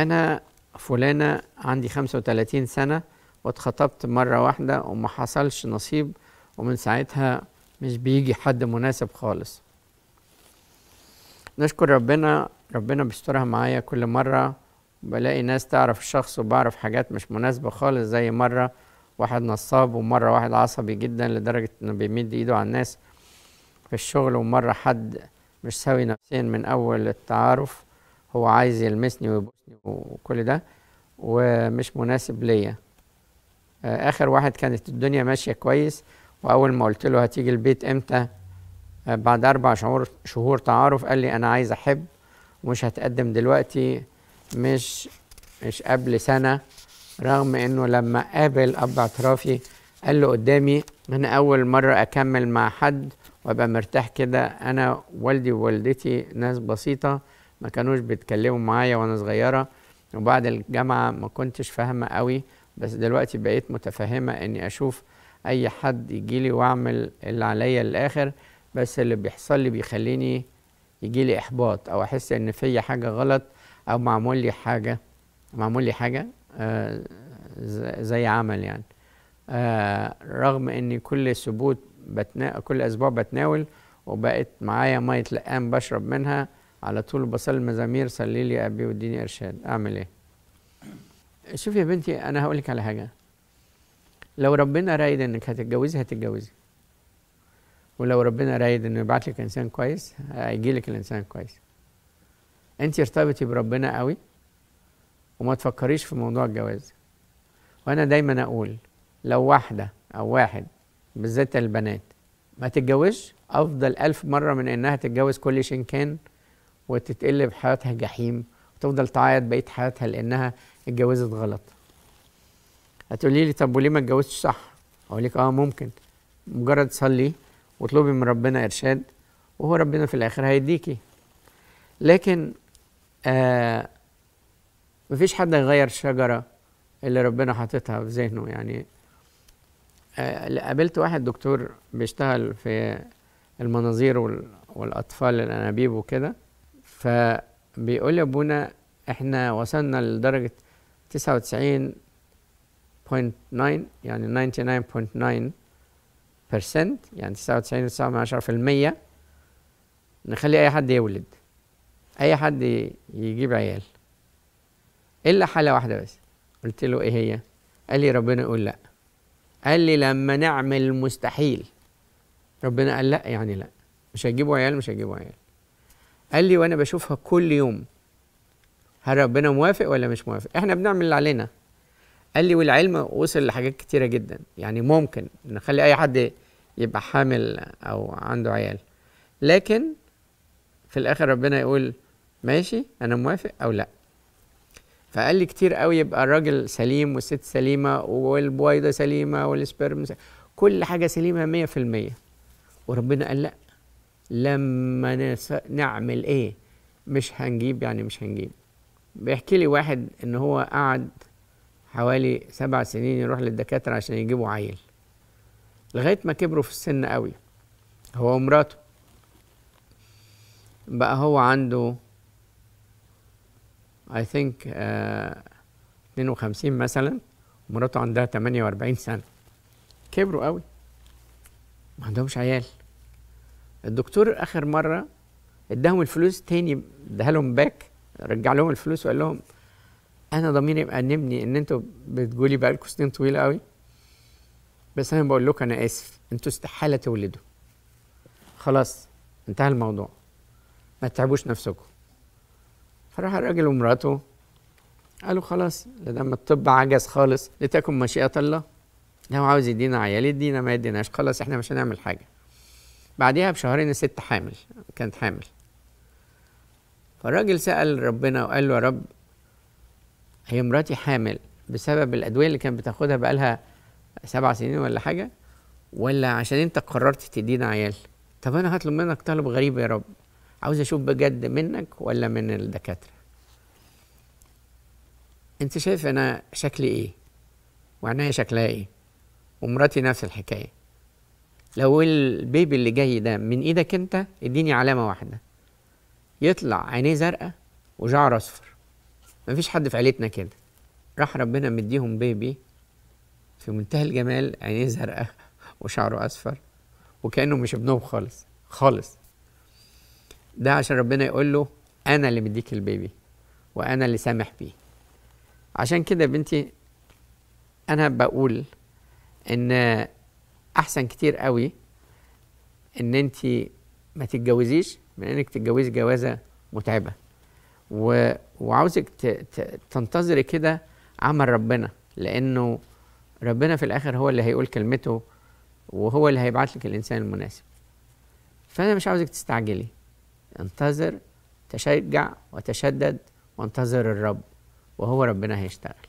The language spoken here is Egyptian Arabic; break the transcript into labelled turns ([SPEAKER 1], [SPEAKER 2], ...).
[SPEAKER 1] أنا فلانة عندي 35 سنة واتخطبت مرة واحدة وما حصلش نصيب ومن ساعتها مش بيجي حد مناسب خالص نشكر ربنا ربنا بيسترها معايا كل مرة بلاقي ناس تعرف الشخص وبعرف حاجات مش مناسبة خالص زي مرة واحد نصاب ومرة واحد عصبي جدا لدرجة انه بيمد ايده على الناس في الشغل ومرة حد مش سوي نفسيا من اول التعارف هو عايز يلمسني ويبوسني وكل ده ومش مناسب ليا آه، اخر واحد كانت الدنيا ماشية كويس واول ما قلت له هتيجي البيت امتى آه، بعد اربع شهور شهور تعارف قال لي انا عايز احب ومش هتقدم دلوقتي مش مش قبل سنة رغم انه لما قابل اب اعترافي قال له قدامي انا اول مرة اكمل مع حد وابقى مرتاح كده انا والدي ووالدتي ناس بسيطة ما كانوش بيتكلموا معايا وانا صغيرة وبعد الجامعة ما كنتش فاهمة قوي بس دلوقتي بقيت متفهمة اني اشوف اي حد يجيلي واعمل اللي عليا للاخر بس اللي بيحصل لي بيخليني يجيلي احباط او احس ان فيا حاجة غلط او معمول لي حاجة معمول لي حاجة آه ز- زي عمل يعني آه رغم اني كل سبوت بتنا... كل اسبوع بتناول وبقت معايا ميه لقام بشرب منها على طول بصلي المزامير صلي لي يا ابي واديني ارشاد اعمل ايه شوفي يا بنتي انا هقول لك على حاجه لو ربنا رايد انك هتتجوزي هتتجوزي ولو ربنا رايد انه يبعت لك انسان كويس هيجي لك الانسان كويس انت ارتبطي بربنا قوي وما تفكريش في موضوع الجواز وانا دايما اقول لو واحده او واحد بالذات البنات ما تتجوزش افضل الف مره من انها تتجوز كل شيء كان وتتقلب حياتها جحيم وتفضل تعيط بقيه حياتها لانها اتجوزت غلط هتقولي لي طب وليه ما اتجوزتش صح اقول لك اه ممكن مجرد تصلي واطلبي من ربنا ارشاد وهو ربنا في الاخر هيديكي لكن آه مفيش حد يغير الشجره اللي ربنا حاططها في ذهنه يعني آه قابلت واحد دكتور بيشتغل في المناظير وال- والاطفال الانابيب وكده فبيقول لي ابونا احنا وصلنا لدرجه 99.9 يعني 99.9% يعني 99.9% نخلي اي حد يولد اي حد ي- يجيب عيال الا حاله واحده بس قلت له ايه هي قال لي ربنا يقول لا قال لي لما نعمل المستحيل ربنا قال لا يعني لا مش هيجيبوا عيال مش هيجيبوا عيال قال لي وانا بشوفها كل يوم هل ربنا موافق ولا مش موافق احنا بنعمل اللي علينا قال لي والعلم وصل لحاجات كتيره جدا يعني ممكن نخلي اي حد يبقى حامل او عنده عيال لكن في الاخر ربنا يقول ماشي انا موافق او لا فقال لي كتير قوي يبقى الراجل سليم والست سليمه والبويضه سليمه والسبرم سليمة كل حاجه سليمه مية في المية وربنا قال لا لما نس... نعمل ايه مش هنجيب يعني مش هنجيب بيحكي لي واحد ان هو قعد حوالي سبع سنين يروح للدكاترة عشان يجيبوا عيل لغاية ما كبروا في السن قوي هو ومراته بقى هو عنده I think uh, 52 مثلا ومراته عندها 48 سنة كبروا قوي ما عندهمش عيال الدكتور آخر مرة اداهم الفلوس تاني اداها لهم باك رجع لهم الفلوس وقال لهم انا ضميري مأنبني ان انتوا بتقولي بقالكم سنين طويله قوي بس انا بقول لكم انا اسف انتوا استحاله تولدوا خلاص انتهى الموضوع ما تتعبوش نفسكم فراح الراجل ومراته قالوا خلاص لما الطب عجز خالص لتكن مشيئة الله لو عاوز يدينا عيال يدينا ما يديناش خلاص احنا مش هنعمل حاجة بعديها بشهرين الست حامل كانت حامل فالراجل سأل ربنا وقال له يا رب هي مراتي حامل بسبب الأدوية اللي كانت بتاخدها بقالها سبع سنين ولا حاجة ولا عشان انت قررت تدينا عيال طب انا هطلب منك طلب غريب يا رب عاوز اشوف بجد منك ولا من الدكاترة انت شايف انا شكلي ايه وعناية شكلها ايه ومراتي نفس الحكاية لو البيبي اللي جاي ده من ايدك انت اديني علامة واحدة يطلع عينيه زرقاء وشعره اصفر مفيش حد في عيلتنا كده راح ربنا مديهم بيبي في منتهى الجمال عينيه زرقاء وشعره اصفر وكانه مش ابنهم خالص خالص ده عشان ربنا يقول له انا اللي مديك البيبي وانا اللي سامح بيه عشان كده يا بنتي انا بقول ان احسن كتير قوي ان انت ما تتجوزيش من انك تتجوزي جوازه متعبه و... وعاوزك ت... ت... تنتظري كده عمل ربنا لانه ربنا في الاخر هو اللي هيقول كلمته وهو اللي هيبعت لك الانسان المناسب فانا مش عاوزك تستعجلي انتظر تشجع وتشدد وانتظر الرب وهو ربنا هيشتغل